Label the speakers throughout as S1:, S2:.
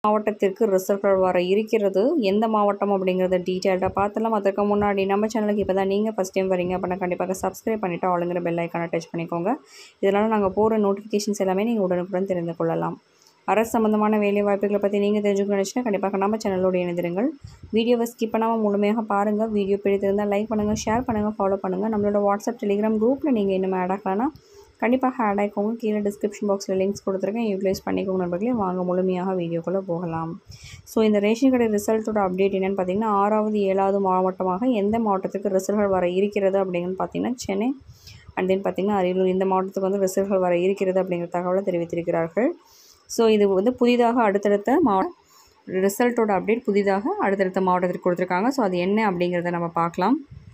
S1: மாவட்டத்திற்கு ரிசல்ட்கள் வர இருக்கிறது எந்த மாவட்டம் அப்படிங்கிறத டீட்டெயில்டாக பார்த்துலாம் அதற்கு முன்னாடி நம்ம சேனலுக்கு இப்போ தான் நீங்கள் ஃபஸ்ட் டைம் வரீங்க அப்படின்னா கண்டிப்பாக சப்ஸ்கிரைப் பண்ணிவிட்டு ஆளுங்கிற பெல் ஐக்கானை டச் பண்ணிக்கோங்க இதனால் நாங்கள் போகிற நோட்டிஃபிகேஷன்ஸ் எல்லாமே நீங்கள் உடனுக்குடன் தெரிந்து கொள்ளலாம் அரசு சம்மந்தமான வேலை வாய்ப்புகளை பற்றி நீங்கள் தெரிஞ்சுக்கணும் நினச்சினா கண்டிப்பாக நம்ம சேனலோடு இணைந்திருங்கள் வீடியோவை ஸ்கிப் பண்ணாமல் முழுமையாக பாருங்கள் வீடியோ பிடித்திருந்தால் லைக் பண்ணுங்கள் ஷேர் பண்ணுங்கள் ஃபாலோ பண்ணுங்கள் நம்மளோட வாட்ஸ்அப் டெலிகிராம் குரூப்பில் நீங்கள் இன்னும் ஆட் ஆகலாம்னா கண்டிப்பாக ஆட் ஆகிக்கோங்க கீழே டிஸ்கிரிப்ஷன் பாக்ஸில் லிங்க்ஸ் கொடுத்துருக்கேன் யூட்டிலைஸ் பண்ணிக்கோங்க நண்பர்களே வாங்க முழுமையாக வீடியோக்குள்ளே போகலாம் ஸோ இந்த ரேஷன் கடை ரிசல்ட்டோட அப்டேட் என்னென்னு பார்த்தீங்கன்னா ஆறாவது ஏழாவது மாவட்டமாக எந்த மாவட்டத்துக்கு ரிசல்ட்கள் வர இருக்கிறது அப்படிங்கன்னு பார்த்தீங்கன்னா சென்னை அண்ட் தென் பார்த்திங்கன்னா அரியலூர் இந்த மாவட்டத்துக்கு வந்து ரிசல்ட்கள் வர இருக்கிறது அப்படிங்கிற தகவலை தெரிவித்திருக்கிறார்கள் ஸோ இது வந்து புதிதாக அடுத்தடுத்த மாவட்ட ரிசல்ட்டோட அப்டேட் புதிதாக அடுத்தடுத்த மாவட்டத்திற்கு கொடுத்துருக்காங்க ஸோ அது என்ன அப்படிங்கிறத நம்ம பார்க்கலாம்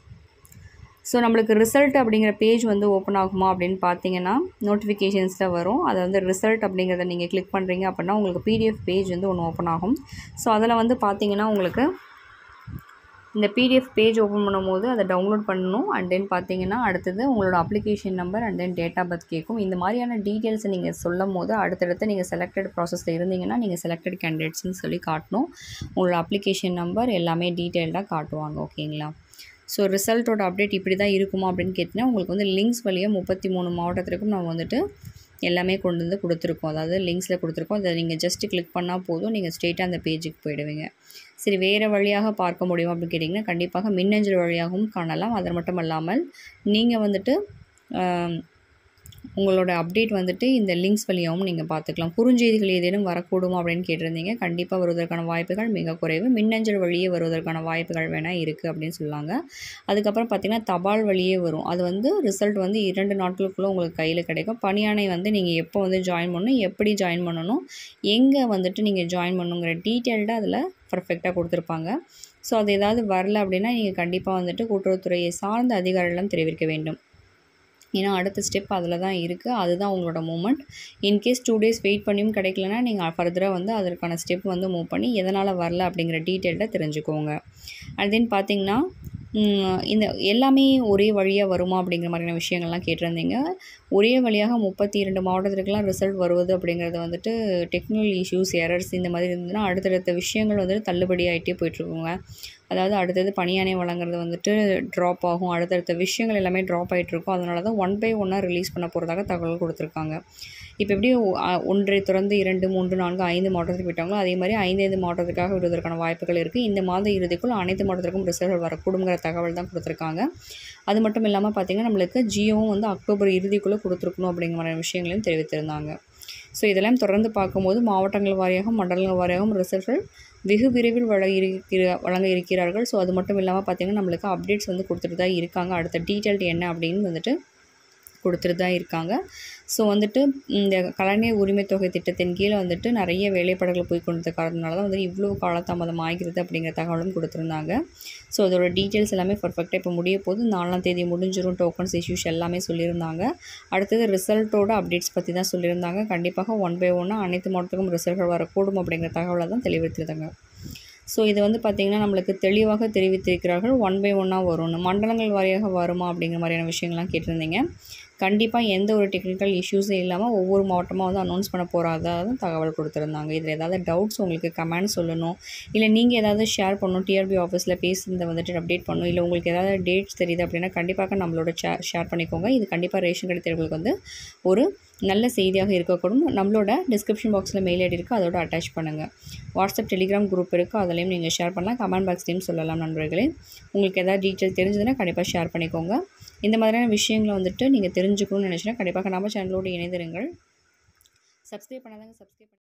S1: ஸோ நம்மளுக்கு ரிசல்ட் அப்படிங்கிற பேஜ் வந்து ஓப்பன் ஆகுமா அப்படின்னு பார்த்தீங்கன்னா நோட்டிஃபிகேஷன்ஸில் வரும் அதை வந்து ரிசல்ட் அப்படிங்கிறத நீங்கள் கிளிக் பண்ணுறீங்க அப்படின்னா உங்களுக்கு பிடிஎஃப் பேஜ் வந்து ஒன்று ஓப்பன் ஆகும் ஸோ அதில் வந்து பார்த்தீங்கன்னா உங்களுக்கு இந்த பிடிஎஃப் பேஜ் ஓப்பன் பண்ணும்போது அதை டவுன்லோட் பண்ணணும் அண்ட் தென் பார்த்தீங்கன்னா அடுத்தது உங்களோட application number and then date of birth கேட்கும் இந்த மாதிரியான டீட்டெயில்ஸை நீங்கள் சொல்லும் போது அடுத்தடுத்து நீங்கள் செலக்டட் ப்ராசஸில் இருந்தீங்கன்னா நீங்கள் செலக்டட் கேண்டிடேட்ஸ்னு சொல்லி காட்டணும் உங்களோட அப்ளிகேஷன் நம்பர் எல்லாமே டீட்டெயில்டாக காட்டுவாங்க ஓகேங்களா ஸோ ரிசல்ட்டோட அப்டேட் இப்படி தான் இருக்குமா அப்படின்னு கேட்டிங்கன்னா உங்களுக்கு வந்து லிங்க்ஸ் வழியாக முப்பத்தி மூணு மாவட்டத்திற்கும் நம்ம வந்துட்டு எல்லாமே கொண்டு வந்து கொடுத்துருக்கோம் அதாவது லிங்க்ஸில் கொடுத்துருக்கோம் அதை நீங்கள் ஜஸ்ட்டு கிளிக் பண்ணால் போதும் நீங்கள் ஸ்ட்ரெயிட்டாக அந்த பேஜுக்கு போயிடுவீங்க சரி வேறு வழியாக பார்க்க முடியும் அப்படின்னு கேட்டிங்கன்னா கண்டிப்பாக மின்னஞ்சல் வழியாகவும் காணலாம் அது மட்டும் இல்லாமல் நீங்கள் வந்துட்டு உங்களோட அப்டேட் வந்துட்டு இந்த லிங்க்ஸ் வழியாகவும் நீங்கள் பார்த்துக்கலாம் குறுஞ்செய்திகள் ஏதேனும் வரக்கூடுமா அப்படின்னு கேட்டிருந்தீங்க கண்டிப்பாக வருவதற்கான வாய்ப்புகள் மிக குறைவு மின்னஞ்சல் வழியே வருவதற்கான வாய்ப்புகள் வேணால் இருக்குது அப்படின்னு சொல்லாங்க அதுக்கப்புறம் பார்த்திங்கன்னா தபால் வழியே வரும் அது வந்து ரிசல்ட் வந்து இரண்டு நாட்களுக்குள்ளே உங்களுக்கு கையில் கிடைக்கும் பணியானை வந்து நீங்கள் எப்போ வந்து ஜாயின் பண்ணணும் எப்படி ஜாயின் பண்ணணும் எங்கே வந்துட்டு நீங்கள் ஜாயின் பண்ணணுங்கிற டீட்டெயில்டாக அதில் பர்ஃபெக்டாக கொடுத்துருப்பாங்க ஸோ அது ஏதாவது வரல அப்படின்னா நீங்கள் கண்டிப்பாக வந்துட்டு கூட்டுறவுத்துறையை சார்ந்த அதிகாரிகளும் தெரிவிக்க வேண்டும் ஏன்னா அடுத்த ஸ்டெப் அதில் தான் இருக்குது அதுதான் உங்களோட moment in case two days wait பண்ணியும் கிடைக்கலனா நீங்கள் ஃபர்தராக வந்து அதற்கான ஸ்டெப் வந்து மூவ் பண்ணி எதனால் வரல அப்படிங்கிற டீட்டெயில்டாக தெரிஞ்சுக்கோங்க அண்ட் தென் பார்த்திங்கன்னா இந்த எல்லாமே ஒரே வழியாக வருமா அப்படிங்கிற மாதிரியான விஷயங்கள்லாம் கேட்டிருந்தீங்க ஒரே வழியாக முப்பத்தி இரண்டு மாவட்டத்திற்கெலாம் ரிசல்ட் வருவது அப்படிங்கிறது வந்துட்டு டெக்னிக்கல் இஷ்யூஸ் எரர்ஸ் இந்த மாதிரி இருந்ததுன்னா அடுத்தடுத்த விஷயங்கள் வந்துட்டு தள்ளுபடி ஆகிட்டே போயிட்டுருக்குங்க அதாவது அடுத்தது பணியானை வழங்குறது வந்துட்டு ட்ராப் ஆகும் அடுத்தடுத்த விஷயங்கள் எல்லாமே ட்ராப் ஆகிட்ருக்கும் அதனால தான் ஒன் பை ஒன்னாக ரிலீஸ் பண்ண போகிறதாக தகவல் கொடுத்துருக்காங்க இப்போ எப்படி ஒன்றை திறந்து இரண்டு மூன்று நான்கு ஐந்து மாவட்டத்துக்கு விட்டாங்களோ அதே மாதிரி ஐந்து ஐந்து மாவட்டத்துக்காக விடுவதற்கான வாய்ப்புகள் இருக்குது இந்த மாத இறுதிக்குள் அனைத்து மாவட்டத்திற்கும் ரிசல்ட் வரக்கூடுங்கிற தகவல் தான் கொடுத்துருக்காங்க அது மட்டும் இல்லாமல் பார்த்திங்கன்னா நம்மளுக்கு ஜியோவும் வந்து அக்டோபர் இறுதிக்குள்ளே கொடுத்துருக்கணும் அப்படிங்கிற மாதிரி விஷயங்களையும் தெரிவித்திருந்தாங்க ஸோ இதெல்லாம் தொடர்ந்து பார்க்கும்போது மாவட்டங்கள் வாரியாகவும் மண்டலங்கள் வாரியாகவும் ரிசல்ட்கள் வெகு விரைவில் வழங்க இருக்கிற வழங்க இருக்கிறார்கள் ஸோ அது மட்டும் இல்லாமல் பார்த்திங்கன்னா நம்மளுக்கு அப்டேட்ஸ் வந்து கொடுத்துட்டு தான் இருக்காங்க அடுத்த டீட்டெயில் என்ன அப்படின்னு வந்துட்டு கொடுத்துட்டு தான் இருக்காங்க ஸோ வந்துட்டு இந்த கலைஞர் உரிமை தொகை திட்டத்தின் கீழே வந்துட்டு நிறைய வேலைப்பாடுகள் போய் கொண்டு காரணத்தினால தான் வந்து இவ்வளோ காலதாமதம் ஆகிறது அப்படிங்கிற தகவலும் கொடுத்துருந்தாங்க ஸோ அதோட டீட்டெயில்ஸ் எல்லாமே பர்ஃபெக்டாக இப்போ முடிய போது நாலாம் தேதி முடிஞ்சிடும் டோக்கன்ஸ் இஷ்யூஸ் எல்லாமே சொல்லியிருந்தாங்க அடுத்தது ரிசல்ட்டோட அப்டேட்ஸ் பற்றி தான் சொல்லியிருந்தாங்க கண்டிப்பாக ஒன் பை ஒன்னாக அனைத்து மாவட்டத்துக்கும் ரிசல்ட்கள் வரக்கூடும் அப்படிங்கிற தகவலை தான் தெளிவித்திருந்தாங்க ஸோ இது வந்து பார்த்திங்கன்னா நம்மளுக்கு தெளிவாக தெரிவித்திருக்கிறார்கள் ஒன் பை ஒன்னாக வரும்னு மண்டலங்கள் வாரியாக வருமா அப்படிங்கிற மாதிரியான விஷயங்கள்லாம் கேட்டிருந்தீங்க கண்டிப்பாக எந்த ஒரு டெக்னிக்கல் இஷ்யூஸும் இல்லாமல் ஒவ்வொரு மாவட்டமாக வந்து அனௌன்ஸ் பண்ண போகிறதா தகவல் கொடுத்துருந்தாங்க இதில் ஏதாவது டவுட்ஸ் உங்களுக்கு கமெண்ட் சொல்லணும் இல்லை நீங்கள் ஏதாவது ஷேர் பண்ணணும் டிஆர்பி ஆஃபீஸில் பேசுனதை வந்துட்டு அப்டேட் பண்ணணும் இல்லை உங்களுக்கு ஏதாவது டேட்ஸ் தெரியுது அப்படின்னா கண்டிப்பாக நம்மளோட ஷே ஷேர் பண்ணிக்கோங்க இது கண்டிப்பாக ரேஷன் கடை தேர்வுகளுக்கு வந்து ஒரு நல்ல செய்தியாக இருக்கக்கூடும் நம்மளோட டிஸ்கிரிப்ஷன் பாக்ஸில் மெயில் ஐடி இருக்குது அதோட அட்டாச் பண்ணுங்கள் வாட்ஸ்அப் டெலிகிராம் குரூப் இருக்குது அதிலையும் நீங்கள் ஷேர் பண்ணலாம் கமெண்ட் பாக்ஸ்லேயும் சொல்லலாம் நண்பர்களே உங்களுக்கு ஏதாவது டீட்டெயில் தெரிஞ்சதுன்னா கண்டிப்பாக ஷேர் பண்ணிக்கோங்க இந்த மாதிரியான விஷயங்களை வந்துட்டு நீங்கள் தெரிஞ்சுக்கணும்னு நினச்சினா கண்டிப்பாக நம்ம சேனலோடு இணைந்திருங்கள் சப்ஸ்கிரைப் பண்ணாதாங்க சப்ஸ்கிரைப்